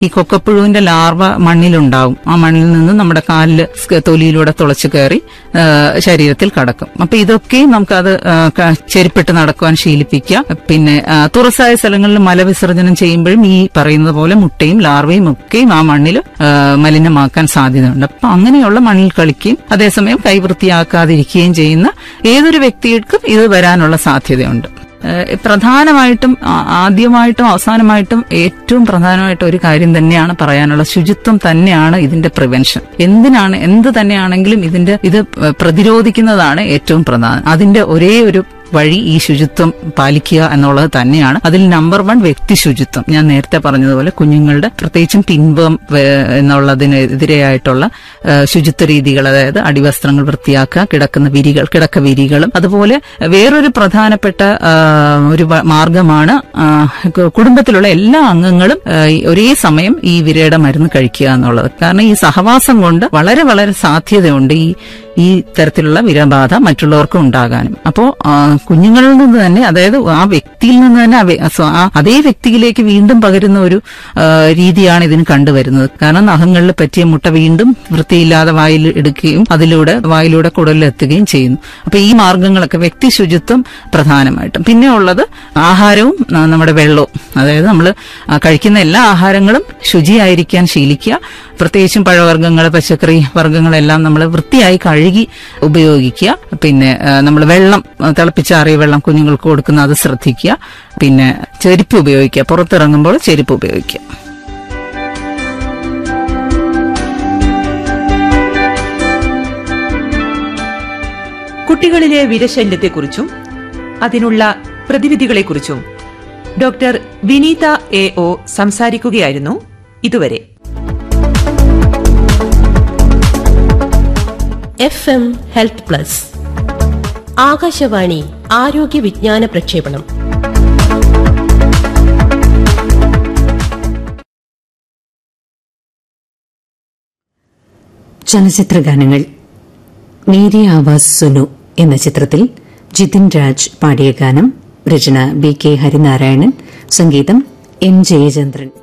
ഈ കൊക്കപ്പുഴുവിന്റെ ലാർവ മണ്ണിലുണ്ടാവും ആ മണ്ണിൽ നിന്ന് നമ്മുടെ കാലില് സ്ക- തൊലിയിലൂടെ തുളച്ചു കയറി ആ, ശരീരത്തിൽ കടക്കും അപ്പൊ ഇതൊക്കെയും നമുക്കത് ആ, ക- ചെരുപ്പിട്ട് നടക്കുവാൻ ശീലിപ്പിക്കുക പിന്നെ ആ, തുറസായ സ്ഥലങ്ങളിൽ മലവിസർജനം ചെയ്യുമ്പോഴും ഈ പറയുന്നത് പോലെ മുട്ടയും ലാർവയും ഒക്കെയും ആ മണ്ണിൽ മലിനമാക്കാൻ സാധ്യതയുണ്ട് അപ്പൊ അങ്ങനെയുള്ള മണ്ണിൽ കളിക്കുകയും അതേസമയം കൈ വൃത്തിയാക്കാതിരിക്കുകയും ചെയ്യുന്ന ഏതൊരു വ്യക്തികൾക്കും ഇത് വരാനുള്ള സാധ്യതയുണ്ട് ഏഹ് പ്രധാനമായിട്ടും ആ- ആദ്യമായിട്ടും അവസാനമായിട്ടും ഏറ്റവും പ്രധാനമായിട്ടും ഒരു കാര്യം തന്നെയാണ് പറയാനുള്ള ശുചിത്വം തന്നെയാണ് ഇതിന്റെ പ്രിവെൻഷൻ എന്തിനാണ് എന്ത് തന്നെയാണെങ്കിലും ഇതിന്റെ ഇത് പ്രതിരോധിക്കുന്നതാണ് ഏറ്റവും പ്രധാനം അതിന്റെ ഒരേ ഒരു വഴി ഈ ശുചിത്വം പാലിക്കുക എന്നുള്ളത് തന്നെയാണ് അതിൽ നമ്പർ വൺ വ്യക്തി ശുചിത്വം ഞാൻ നേരത്തെ പറഞ്ഞതുപോലെ കുഞ്ഞുങ്ങളുടെ പ്രത്യേകിച്ചും പിൻപം എന്നുള്ളതിനെതിരെയായിട്ടുള്ള ഏഹ്, ശുചിത്വ രീതികൾ അതായത് അടിവസ്ത്രങ്ങൾ വൃത്തിയാക്കുക കിടക്കുന്ന വിരികൾ കിടക്ക വിരികളും അതുപോലെ വേറൊരു പ്രധാനപ്പെട്ട ആ, ഒരു വ- മാർഗമാണ് ആ, കു- കുടുംബത്തിലുള്ള എല്ലാ അംഗങ്ങളും ആ, ഈ ഒരേ സമയം ഈ വിരയുടെ മരുന്ന് കഴിക്കുക എന്നുള്ളത് കാരണം ഈ സഹവാസം കൊണ്ട് വളരെ വളരെ സാധ്യതയുണ്ട് ഈ ഈ തരത്തിലുള്ള വിരബാധ മറ്റുള്ളവർക്കും ഉണ്ടാകാനും അപ്പോ ആ, കുഞ്ഞുങ്ങളിൽ നിന്ന് തന്നെ അതായത് ആ വ്യക്തിയിൽ നിന്ന് തന്നെ ആ വ്യ- സ്വ- ആ അതേ വ്യക്തിയിലേക്ക് വീണ്ടും പകരുന്ന ഒരു ആ, രീതിയാണ് ഇതിന് കണ്ടുവരുന്നത് കാരണം നഖങ്ങളിൽ പറ്റിയ മുട്ട വീണ്ടും വൃത്തിയില്ലാതെ വായിൽ എടുക്കുകയും അതിലൂടെ വായിലൂടെ കുടലിലെത്തുകയും ചെയ്യുന്നു അപ്പൊ ഈ മാർഗങ്ങളൊക്കെ വ്യക്തി ശുചിത്വം പ്രധാനമായിട്ടും പിന്നെ ഉള്ളത് ആഹാരവും ആ, നമ്മുടെ വെള്ളവും അതായത് നമ്മൾ കഴിക്കുന്ന എല്ലാ ആഹാരങ്ങളും ശുചിയായിരിക്കാൻ ശീലിക്കുക പ്രത്യേകിച്ചും പഴവർഗ്ഗങ്ങൾ പച്ചക്കറി വർഗ്ഗങ്ങളെല്ലാം നമ്മൾ വൃത്തിയായി കഴുകി ഉപയോഗിക്കുക പിന്നെ നമ്മൾ വെള്ളം ആ, തിളപ്പിച്ചാറിയ വെള്ളം കുഞ്ഞുങ്ങൾക്ക് കൊടുക്കുന്ന അത് ശ്രദ്ധിക്കുക പിന്നെ ചെരുപ്പ് ഉപയോഗിക്കുക പുറത്തിറങ്ങുമ്പോൾ ചെരുപ്പ് ഉപയോഗിക്കുക കുട്ടികളിലെ വിരശല്യത്തെക്കുറിച്ചും അതിനുള്ള പ്രതിവിധികളെക്കുറിച്ചും ഡോക്ടർ വിനീത എ ഒ സംസാരിക്കുകയായിരുന്നു ഇതുവരെ F M health plus Akashvani ആരോഗ്യ വിജ്ഞാന പ്രക്ഷേപണം ചലച്ചിത്ര ഗാനങ്ങൾ മേരി ആവാസ് സുനു എന്ന ചിത്രത്തിൽ ജിതിൻ രാജ് പാടിയ ഗാനം രചന ബി കെ ഹരിനാരായണൻ സംഗീതം എം ജയചന്ദ്രൻ